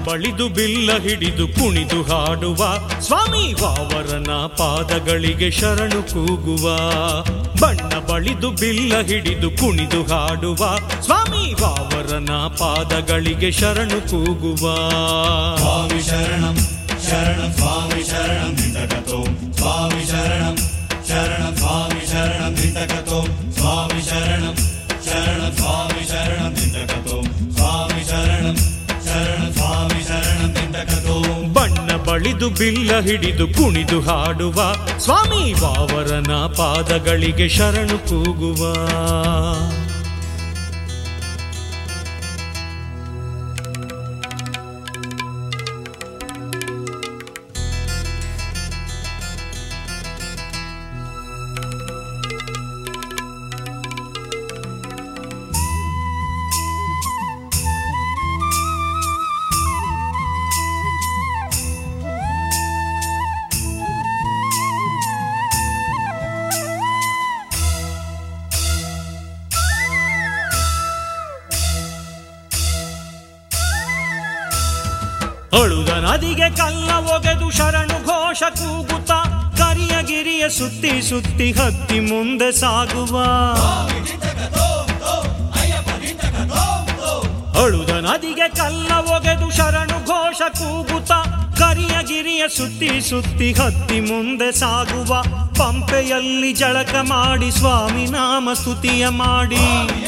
ಬಳಿದು ಬಿಲ್ಲ ಹಿಡಿದು ಕುಣಿದು ಹಾಡುವ ಸ್ವಾಮಿ ವಾವರನ ಪಾದಗಳಿಗೆ ಶರಣು ಕೂಗುವ ಬಣ್ಣ ಬಳಿದು ಬಿಲ್ಲ ಹಿಡಿದು ಕುಣಿದು ಹಾಡುವ ಸ್ವಾಮಿ ವಾವರನ ಪಾದಗಳಿಗೆ ಶರಣು ಕೂಗುವ స్వామి శరణం శరణం స్వామి శరణం దింతకతో స్వామి శరణం శరణం స్వామి శరణం దింతకతో స్వామి శరణం శరణం స్వామి శరణం దింతకతో స్వామి శరణం శరణం స్వామి శరణం దింతకతో ಬಣ್ಣ ಬಳಿದು ಬಿಲ್ಲ ಹಿಡಿದು ಕುಣಿದು ಹಾಡುವ ಸ್ವಾಮಿ ವಾವರನ ಪಾದಗಳಿಗೆ ಶರಣು ಕೂಗುವ ಅಳುದ ನದಿಗೆ ಕಲ್ಲ ಒಗೆದು ಶರಣು ಘೋಷ ಕೂಗುತ್ತ ಕರಿಯ ಗಿರಿಯ ಸುತ್ತಿ ಸುತ್ತಿ ಹತ್ತಿ ಮುಂದೆ ಸಾಗುವ ಅಳುದ ನದಿಗೆ ಕಲ್ಲ ಒಗೆದು ಶರಣು ಘೋಷ ಕೂಗುತ್ತ ಕರಿಯ ಗಿರಿಯ ಸುತ್ತಿ ಸುತ್ತಿ ಹತ್ತಿ ಮುಂದೆ ಸಾಗುವ ಪಂಪೆಯಲ್ಲಿ ಜಳಕ ಮಾಡಿ ಸ್ವಾಮಿ ನಾಮ ಸ್ತುತಿಯ ಮಾಡಿ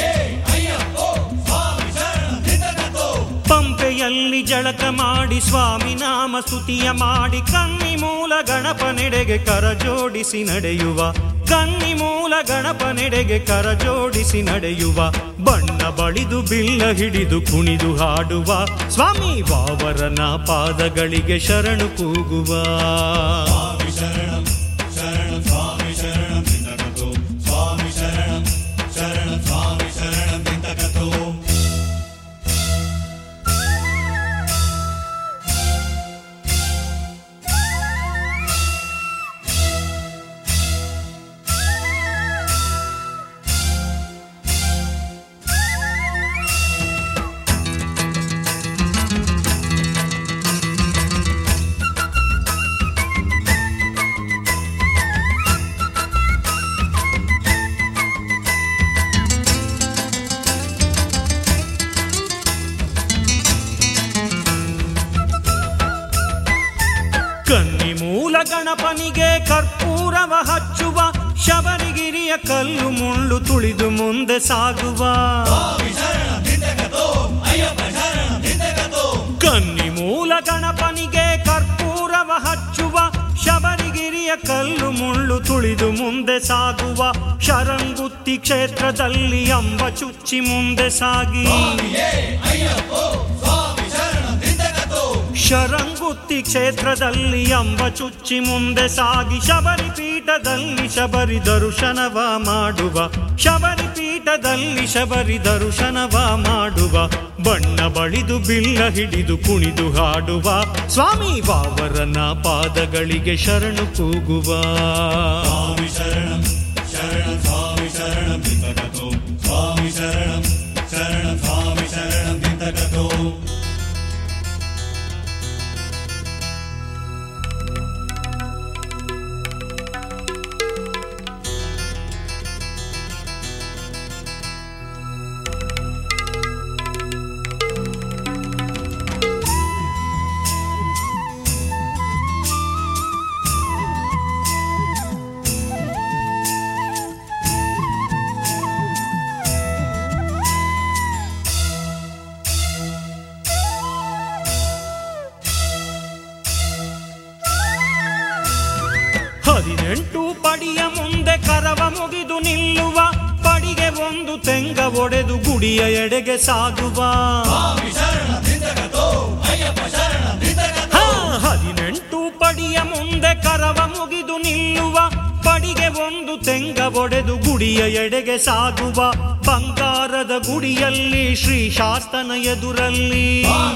ಪಂಪೆಯಲ್ಲಿ ಜಳಕ ಮಾಡಿ ಸ್ವಾಮಿ ನಾಮ ಸ್ತುತಿಯ ಮಾಡಿ ಕನ್ನಿ ಮೂಲ ಗಣಪನೆಡೆಗೆ ಕರ ಜೋಡಿಸಿ ನಡೆಯುವ ಕನ್ನಿ ಮೂಲ ಗಣಪನೆಡೆಗೆ ಕರ ಜೋಡಿಸಿ ನಡೆಯುವ ಬಣ್ಣ ಬಳಿದು ಬಿಲ್ಲ ಹಿಡಿದು ಕುಣಿದು ಹಾಡುವ ಸ್ವಾಮಿ ವಾವರನ ಪಾದಗಳಿಗೆ ಶರಣು ಕೂಗುವ స్వామి శరణం శరణం స్వామి శరణం దింతకతో స్వామి శరణం శరణం స్వామి శరణం దింతకతో ಕನ್ನಿ ಮೂಲ ಗಣಪನಿಗೆ ಕರ್ಪೂರವ ಹಚ್ಚುವ ಶಬರಿಗಿರಿಯ ಕಲ್ಲು ಮುಳ್ಳು ತುಳಿದು ಮುಂದೆ ಸಾಗುವ ಕನ್ನಿ ಮೂಲ ಗಣಪನಿಗೆ ಕರ್ಪೂರವ ಹಚ್ಚುವ ಶಬರಿಗಿರಿಯ ಕಲ್ಲು ಮುಳ್ಳು ತುಳಿದು ಮುಂದೆ ಸಾಗುವ ಶರಂಗುತ್ತಿ ಕ್ಷೇತ್ರದಲ್ಲಿ ಅಂಬ ಚುಚ್ಚಿ ಮುಂದೆ ಸಾಗಿ ಶರಂಗುತ್ತಿ ಕ್ಷೇತ್ರದಲ್ಲಿ ಅಂಬ ಚುಚ್ಚಿ ಮುಂದೆ ಸಾಗಿ ಶಬರಿ ಪೀಠದಲ್ಲಿ ಶಬರಿ ದರ್ಶನವ ಮಾಡುವ ಶಬರಿ ಪೀಠದಲ್ಲಿ ಶಬರಿ ದರ್ಶನವ ಮಾಡುವ ಬಣ್ಣ ಬಳಿದು ಬಿಲ್ಲ ಹಿಡಿದು ಕುಣಿದು ಹಾಡುವ ಸ್ವಾಮಿ ವಾವರನ ಪಾದಗಳಿಗೆ ಶರಣು ಕೂಗುವ స్వామి శరణం శరణం స్వామి శరణం దింతకతో స్వామి శరణం శరణం స్వామి శరణం దింతకతో ಹದಿನೆಂಟು ಪಡಿಯ ಮುಂದೆ ಕರವ ಮುಗಿದು ನಿಲ್ಲುವ ಪಡಿಗೆ ಒಂದು ತೆಂಗ ಒಡೆದು ಗುಡಿಯ ಎಡೆಗೆ ಸಾಗುವ ಹಾ, ಹದಿನೆಂಟು ಪಡಿಯ ಮುಂದೆ ಕರವ ಮುಗಿದು ನಿಲ್ಲುವ ಪಡಿಗೆ ಒಂದು ತೆಂಗ ಒಡೆದು ಗುಡಿಯ ಎಡೆಗೆ ಸಾಗುವ ಬಂಗಾರದ ಗುಡಿಯಲ್ಲಿ ಶ್ರೀ ಶಾಸ್ತನ ಎದುರಲ್ಲಿ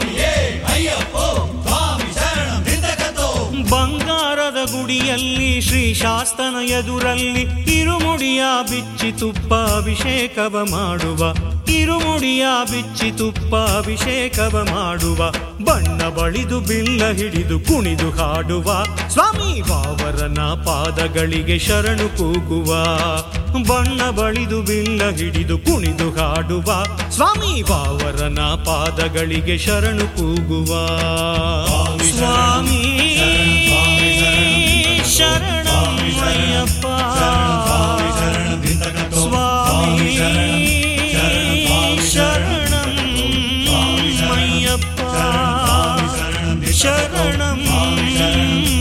ಬಂಗಾರದ ಗುಡಿಯಲ್ಲಿ ಶ್ರೀ ಶಾಸ್ತನ ಎದುರಲ್ಲಿ ಇರುಮುಡಿಯ ಬಿಚ್ಚಿ ತುಪ್ಪ ಅಭಿಷೇಕವ ಮಾಡುವ ಇರುಮುಡಿಯ ಬಿಚ್ಚಿ ತುಪ್ಪ ಅಭಿಷೇಕವ ಮಾಡುವ ಬಣ್ಣ ಬಳಿದು ಬಿಲ್ಲ ಹಿಡಿದು ಕುಣಿದು ಹಾಡುವ ಸ್ವಾಮಿ ವಾವರನ ಪಾದಗಳಿಗೆ ಶರಣು ಕೂಗುವ ಬಣ್ಣ ಬಳಿದು ಬಿಲ್ಲ ಹಿಡಿದು ಕುಣಿದು ಹಾಡುವ ಸ್ವಾಮಿ ವಾವರನ ಪಾದಗಳಿಗೆ ಶರಣು ಕೂಗುವ ಸ್ವಾಮಿ ಶರಣಯ್ಯಪ್ಪ ಶರಣಂ ದಿಂತಕತೋ ಸ್ವಾಮಿ ಶರಣಂ ಶರಣಂ ಅಯ್ಯಪ್ಪ ಶರಣಂ ಶರಣಂ